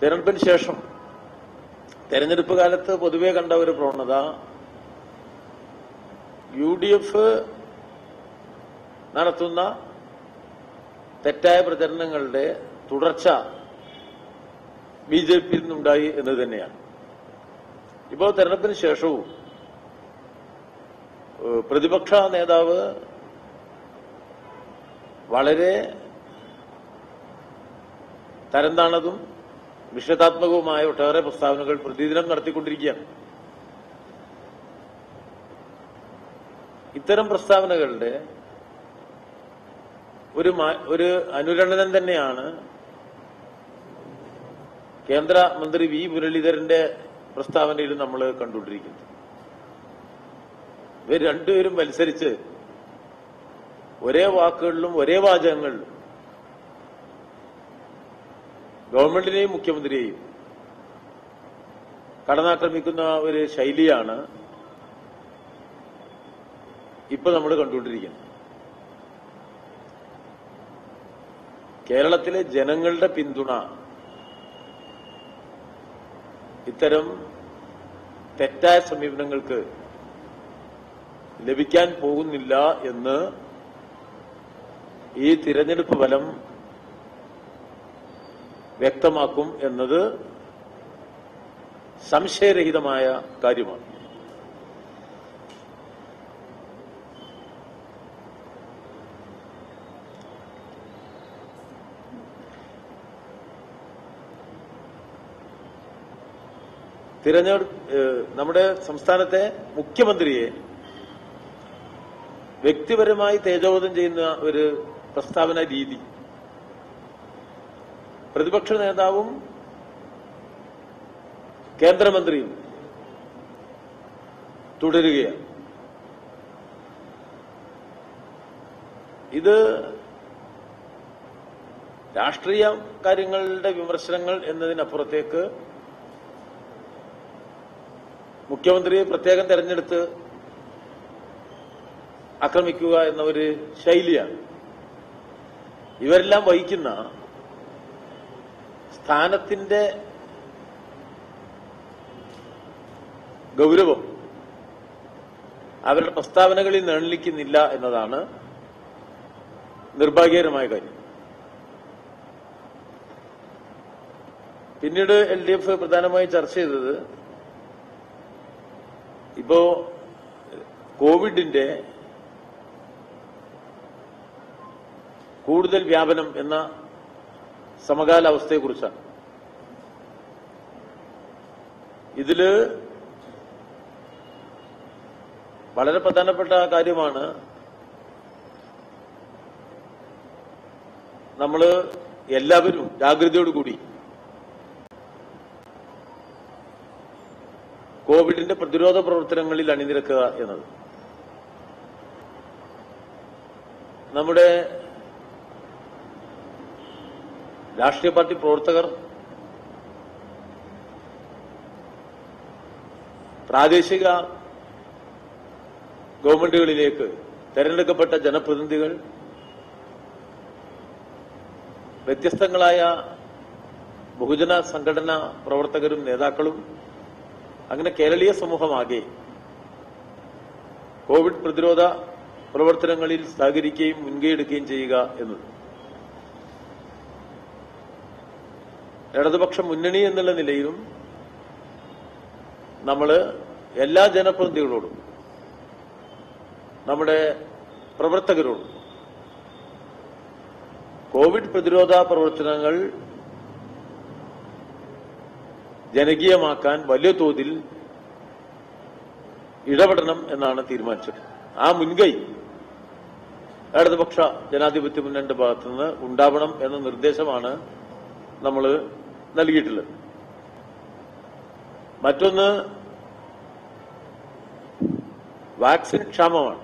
തെരഞ്ഞെടുപ്പിന് ശേഷം തെരഞ്ഞെടുപ്പ് കാലത്ത് പൊതുവെ കണ്ട ഒരു പ്രവണത യു ഡി എഫ് നടത്തുന്ന തെറ്റായ പ്രചരണങ്ങളുടെ തുടർച്ച ബി ജെ പിയിൽ നിന്നുണ്ടായി എന്ന് തന്നെയാണ് ഇപ്പോൾ തെരഞ്ഞെടുപ്പിന് ശേഷവും ഏഹ്, പ്രതിപക്ഷ നേതാവ് വളരെ തരംതാണതും വിഷതാത്മകവുമായ ഒട്ടേറെ പ്രസ്താവനകൾ പ്രതിദിനം നടത്തിക്കൊണ്ടിരിക്കുകയാണ് ഇത്തരം പ്രസ്താവനകളുടെ ഒരു മാ- ഒരു അനുരണനം തന്നെയാണ് കേന്ദ്ര മന്ത്രി വി മുരളീധരന്റെ പ്രസ്താവനയിൽ നമ്മൾ കണ്ടുകൊണ്ടിരിക്കുന്നത് ഇവർ രണ്ടുപേരും മത്സരിച്ച് ഒരേ വാക്കുകളിലും ഒരേ വാചകങ്ങളിലും ഗവൺമെന്റിനെയും മുഖ്യമന്ത്രിയെയും കടന്നാക്രമിക്കുന്ന ഒരു ശൈലിയാണ് ഇപ്പൊ നമ്മൾ കണ്ടുകൊണ്ടിരിക്കുന്നത് കേരളത്തിലെ ജനങ്ങളുടെ പിന്തുണ ഇത്തരം തെറ്റായ സമീപനങ്ങൾക്ക് ലഭിക്കാൻ പോകുന്നില്ല എന്ന് ഈ തിരഞ്ഞെടുപ്പ് ഫലം വ്യക്തമാക്കും എന്നത് സംശയരഹിതമായ കാര്യമാണ് തിരഞ്ഞെടുപ്പ് ഏഹ്, നമ്മുടെ സംസ്ഥാനത്തെ മുഖ്യമന്ത്രിയെ വ്യക്തിപരമായി തേജോവധം ചെയ്യുന്ന ഒരു പ്രസ്താവന രീതി പ്രതിപക്ഷ നേതാവും കേന്ദ്രമന്ത്രിയും തുടരുകയാണ് ഇത് രാഷ്ട്രീയ കാര്യങ്ങളുടെ വിമർശനങ്ങൾ എന്നതിനപ്പുറത്തേക്ക് മുഖ്യമന്ത്രിയെ പ്രത്യേകം തെരഞ്ഞെടുത്ത് ആക്രമിക്കുക എന്ന ഒരു ശൈലിയാണ് ഇവരെല്ലാം വഹിക്കുന്ന സ്ഥാനത്തിന്റെ ഗൗരവം അവരുടെ പ്രസ്താവനകളിൽ നിഴലിക്കുന്നില്ല എന്നതാണ് നിർഭാഗ്യകരമായ കാര്യം പിന്നീട് എൽ ഡി എഫ് പ്രധാനമായും ചർച്ച ചെയ്തത് ഇപ്പോ കോവിഡിന്റെ കൂടുതൽ വ്യാപനം എന്ന സമകാലാവസ്ഥയെക്കുറിച്ചാണ് ഇതില് വളരെ പ്രധാനപ്പെട്ട കാര്യമാണ് നമ്മൾ എല്ലാവരും ജാഗ്രതയോടുകൂടി കോവിഡിന്റെ പ്രതിരോധ പ്രവർത്തനങ്ങളിൽ അണിനിരക്കുക എന്നത് നമ്മുടെ രാഷ്ട്രീയ പാർട്ടി പ്രവർത്തകർ പ്രാദേശിക ഗവൺമെന്റുകളിലേക്ക് തെരഞ്ഞെടുക്കപ്പെട്ട ജനപ്രതിനിധികൾ വ്യത്യസ്തങ്ങളായ ബഹുജന സംഘടനാ പ്രവർത്തകരും നേതാക്കളും അങ്ങനെ കേരളീയ സമൂഹമാകെ കോവിഡ് പ്രതിരോധ പ്രവർത്തനങ്ങളിൽ സഹകരിക്കുകയും മുൻകൈയെടുക്കുകയും ചെയ്യുക എന്നത് ഇടതുപക്ഷ മുന്നണി എന്നുള്ള നിലയിലും നമ്മൾ എല്ലാ ജനപ്രതിനിധികളോടും നമ്മുടെ പ്രവർത്തകരോടും കോവിഡ് പ്രതിരോധ പ്രവർത്തനങ്ങൾ ജനകീയമാക്കാൻ വലിയ തോതിൽ ഇടപെടണം എന്നാണ് തീരുമാനിച്ചത് ആ മുൻകൈ ഇടതുപക്ഷ ജനാധിപത്യ മുന്നണിയുടെ ഭാഗത്തുനിന്ന് ഉണ്ടാവണം എന്ന നിർദ്ദേശമാണ് നമ്മൾ നൽകിയിട്ടുള്ളത് മറ്റൊന്ന് വാക്സിൻ ക്ഷാമമാണ്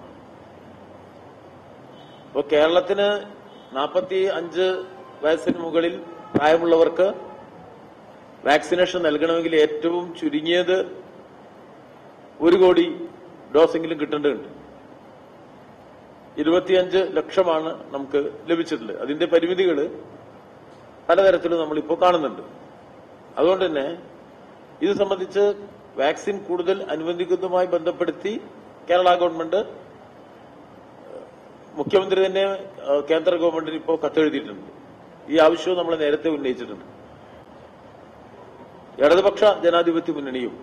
ഇപ്പോൾ കേരളത്തിന് നാൽപ്പത്തി അഞ്ച് വയസ്സിന് മുകളിൽ പ്രായമുള്ളവർക്ക് വാക്സിനേഷൻ നൽകണമെങ്കിൽ ഏറ്റവും ചുരുങ്ങിയത് ഒരു കോടി ഡോസെങ്കിലും കിട്ടേണ്ടതുണ്ട് ഇരുപത്തിയഞ്ച് ലക്ഷമാണ് നമുക്ക് ലഭിച്ചിട്ടുള്ളത് അതിന്റെ പരിമിതികൾ പലതരത്തിലും നമ്മളിപ്പോൾ കാണുന്നുണ്ട് അതുകൊണ്ട് തന്നെ ഇത് സംബന്ധിച്ച് വാക്സിൻ കൂടുതൽ അനുവദിക്കുന്നതുമായി ബന്ധപ്പെടുത്തി കേരള ഗവൺമെന്റ് മുഖ്യമന്ത്രി തന്നെ ഏഹ്, കേന്ദ്ര ഗവൺമെന്റിന് ഇപ്പോൾ കത്തെഴുതിയിട്ടുണ്ട് ഈ ആവശ്യവും നമ്മൾ നേരത്തെ ഉന്നയിച്ചിട്ടുണ്ട് ഇടതുപക്ഷ ജനാധിപത്യ മുന്നണിയും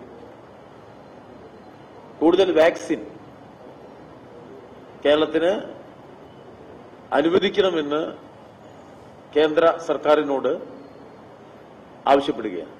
കൂടുതൽ വാക്സിൻ കേരളത്തിന് അനുവദിക്കണമെന്ന് കേന്ദ്ര സർക്കാരിനോട് ആവശ്യപ്പെടുകയാണ്